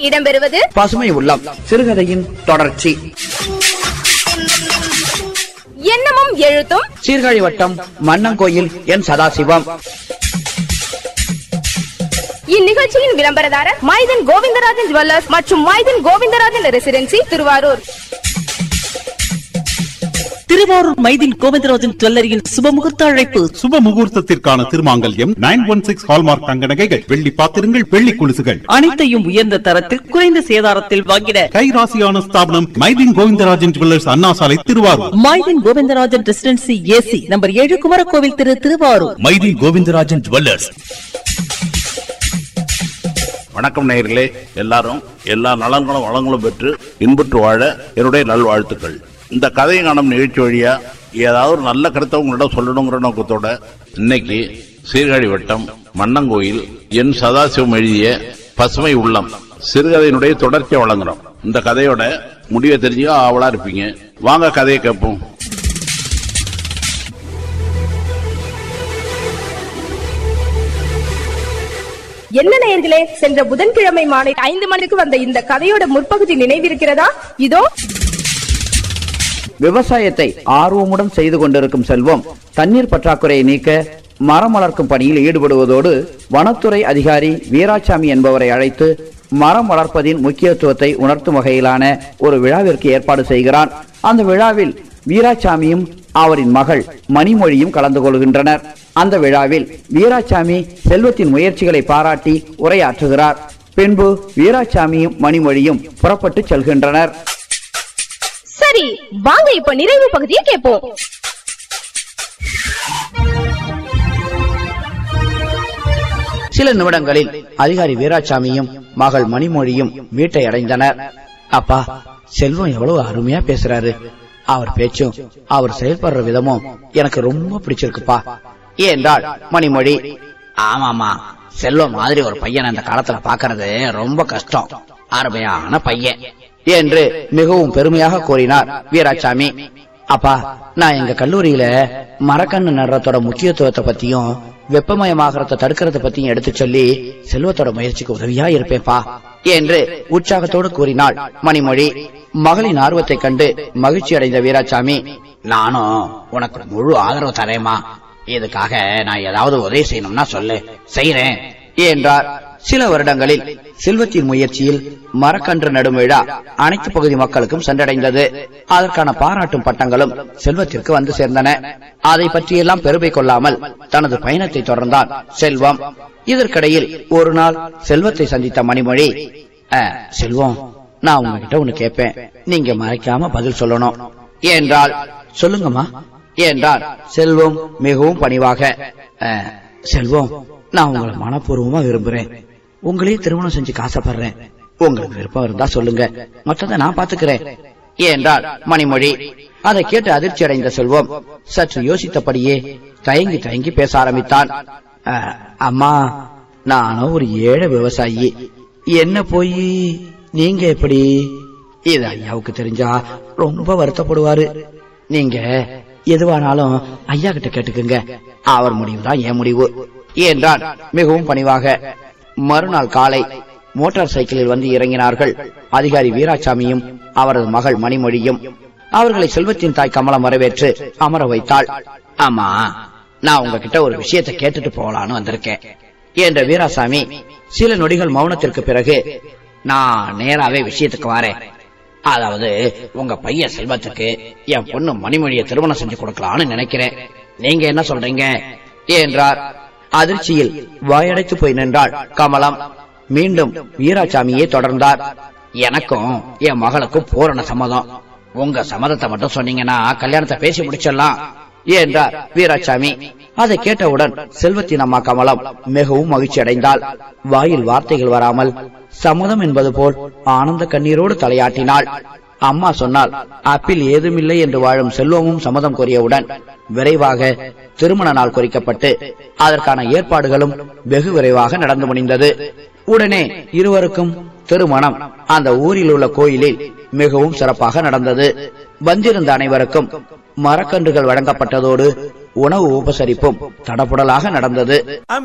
இடம்பெறுவது பசுமை உள்ளம் சிறுகதையின் தொடர்ச்சி எண்ணமும் எழுத்தும் சீர்காழி வட்டம் மன்னங்கோயில் என் சதாசிவம் இந்நிகழ்ச்சியின் விளம்பரதாரர் மைதன் கோவிந்தராஜன் ஜுவல்லர்ஸ் மற்றும் மைதன் கோவிந்தராஜன் ரெசிடென்சி திருவாரூர் திருவாரூர் மைதின் கோவிந்தராஜன் ஜுவல்லரியின் சுபமுகூர்த்த அழைப்பு சுப முகூர்த்தத்திற்கான திருமாங்கல்யம் நைன் ஒன் சிக்ஸ் ஹால்மார்க் தங்க நகைகள் வெள்ளி பாத்திரங்கள் வெள்ளி குலுசுகள் அனைத்தையும் உயர்ந்த தரத்தில் குறைந்த சேதாரத்தில் வாங்கிட கைராசியான ஸ்தாபனம் மைதின் கோவிந்தராஜன் ஜுவல்லர்ஸ் அண்ணா சாலை Thiruvarur Maideen Govindarajan residency AC number ஏழு குமரகோவில் திரு திருவாரூர் மைதி கோவிந்தராஜன் ஜுவல்லர்ஸ் வணக்கம் நேயர்களே எல்லாரும் எல்லா நலன்களும் வளங்களும் பெற்று இன்புற்று வாழ என்னுடைய நல்வாழ்த்துக்கள் இந்த கதையை காணும் நிகழ்ச்சி வழியா ஏதாவது ஒரு நல்ல கருத்தை உங்களிடம் சொல்லணுங்கிற நோக்கத்தோட இன்னைக்கு சீர்காழி வட்டம் மன்னங்கோயில் என் சதாசிவம் எழுதிய பசுமை உள்ளம் சிறுகதையினுடைய தொடர்ச்சியை வழங்குறோம் இந்த கதையோட முடிவை தெரிஞ்சுக்க ஆவலா இருப்பீங்க வாங்க கதையை கேட்போம் என்ன நேயர்களே சென்ற புதன்கிழமை மாலை ஐந்து மணிக்கு வந்த இந்த கதையோட முற்பகுதி நினைவிருக்கிறதா இதோ விவசாயத்தை ஆர்வமுடன் செய்து கொண்டிருக்கும் செல்வம் தண்ணீர் பற்றாக்குறையை நீக்க மரம் வளர்க்கும் பணியில் ஈடுபடுவதோடு வனத்துறை அதிகாரி வீராசாமி என்பவரை அழைத்து மரம் வளர்ப்பதின் முக்கியத்துவத்தை உணர்த்தும் வகையிலான ஒரு விழாவிற்கு ஏற்பாடு செய்கிறான் அந்த விழாவில் வீராசாமியும் அவரின் மகள் மணிமொழியும் கலந்து கொள்கின்றனர் அந்த விழாவில் வீராசாமி செல்வத்தின் முயற்சிகளை பாராட்டி உரையாற்றுகிறார் பின்பு வீராசாமியும் மணிமொழியும் புறப்பட்டு செல்கின்றனர் சரி வாங்க இப்ப நிறைவு பகுதியை கேட்போம் சில நிமிடங்களில் அதிகாரி வீராசாமியும் மகள் மணிமொழியும் வீட்டை அடைந்தனர் அப்பா செல்வம் எவ்வளவு அருமையா பேசுறாரு அவர் பேச்சும் அவர் செயல்படுற விதமும் எனக்கு ரொம்ப பிடிச்சிருக்குப்பா என்றாள் மணிமொழி ஆமாமா செல்வம் மாதிரி ஒரு பையன் அந்த காலத்துல பாக்குறது ரொம்ப கஷ்டம் அருமையான பையன் என்று மிகவும் பெருமையாக கூறினார் வீராசாமி அப்பா நான் எங்க கல்லூரியில மரக்கண்ணு நடுறதோட முக்கியத்துவத்தை பத்தியும் வெப்பமயமாகறத தடுக்கிறத பத்தியும் எடுத்து சொல்லி செல்வத்தோட முயற்சிக்கு உதவியா இருப்பேப்பா என்று உற்சாகத்தோடு கூறினாள் மணிமொழி மகளின் ஆர்வத்தை கண்டு மகிழ்ச்சி அடைந்த வீராசாமி நானும் உனக்கு முழு ஆதரவு தரேமா இதுக்காக நான் ஏதாவது உதவி செய்யணும்னா சொல்லு செய்யறேன் என்றார் சில வருடங்களில் செல்வத்தின் முயற்சியில் மரக்கன்று நடும் விழா அனைத்து பகுதி மக்களுக்கும் சென்றடைந்தது அதற்கான பாராட்டும் பட்டங்களும் செல்வத்திற்கு வந்து சேர்ந்தன அதை பற்றியெல்லாம் பெருமை கொள்ளாமல் தனது பயணத்தை தொடர்ந்தான் செல்வம் இதற்கிடையில் ஒரு நாள் செல்வத்தை சந்தித்த மணிமொழி "அஹ், செல்வம் நான் உங்ககிட்ட ஒண்ணு கேட்பேன் நீங்க மறைக்காம பதில் சொல்லணும் என்றால் சொல்லுங்கம்மா என்றார் செல்வம் மிகவும் பணிவாக "அஹ், செல்வம் நான் உங்களை மனப்பூர்வமா விரும்புறேன் உங்களையே திருமணம் செஞ்சு காசப்படுறேன் உங்களுக்கு விருப்பம் இருந்தா சொல்லுங்க மொத்தத்தை நான் பாத்துக்கிறேன் என்றார் மணிமொழி அதை கேட்டு அதிர்ச்சி அடைந்த செல்வம் சற்று யோசித்தபடியே தயங்கி தயங்கி பேச ஆரம்பித்தான் "அஹ், அம்மா நானும் ஒரு ஏழை விவசாயி என்ன போய் நீங்க எப்படி இது ஐயாவுக்கு தெரிஞ்சா ரொம்ப வருத்தப்படுவாரு நீங்க எதுவானாலும் ஐயா கிட்ட கேட்டுக்குங்க அவர் முடிவு தான் என் முடிவு என்றான் மிகவும் பணிவாக மறுநாள் காலை மோட்டார் சைக்கிளில் வந்து இறங்கினார்கள் அதிகாரி வீராசாமியும் அவரது மகள் மணிமொழியும் அவர்களை செல்வத்தின் தாய் கமலம் வரவேற்று அமர வைத்தாள் ஆமா நான் உங்ககிட்ட ஒரு விஷயத்தை கேட்டுட்டு போகலான்னு வந்திருக்கேன் என்ற வீராசாமி சில நொடிகள் மௌனத்திற்கு பிறகு நான் நேராவே விஷயத்துக்கு வரேன் அதாவது உங்க பையன் செல்வத்துக்கு என் பொண்ணு மணிமொழியை திருமணம் செஞ்சு கொடுக்கலாம்னு நினைக்கிறேன் நீங்க என்ன சொல்றீங்க என்றார் அதிர்ச்சியில் வாயடைத்து போய் நின்றாள் கமலம் மீண்டும் வீராசாமியே தொடர்ந்தார் எனக்கும் என் மகளுக்கும் பூரண சம்மதம் உங்க சம்மதத்தை மட்டும் சொன்னீங்கன்னா கல்யாணத்தை பேசி முடிச்சிடலாம் என்றார் வீராசாமி அதை கேட்டவுடன் செல்வத்தின் அம்மா கமலம் மிகவும் மகிழ்ச்சி அடைந்தாள் வாயில் வார்த்தைகள் வராமல் சம்மதம் என்பது போல் ஆனந்த கண்ணீரோடு தலையாட்டினாள் அம்மா சொன்னால் அப்பில் ஏதுமில்லை என்று வாழும் செல்வமும் சம்மதம் கோரியவுடன் விரைவாக திருமண நாள் குறிக்கப்பட்டு அதற்கான ஏற்பாடுகளும் வெகு விரைவாக நடந்து முடிந்தது உடனே இருவருக்கும் திருமணம் அந்த ஊரில் உள்ள கோயிலில் மிகவும் சிறப்பாக நடந்தது வந்திருந்த அனைவருக்கும் மரக்கன்றுகள் வழங்கப்பட்டதோடு உணவு உபசரிப்பும் தடபுடலாக நடந்தது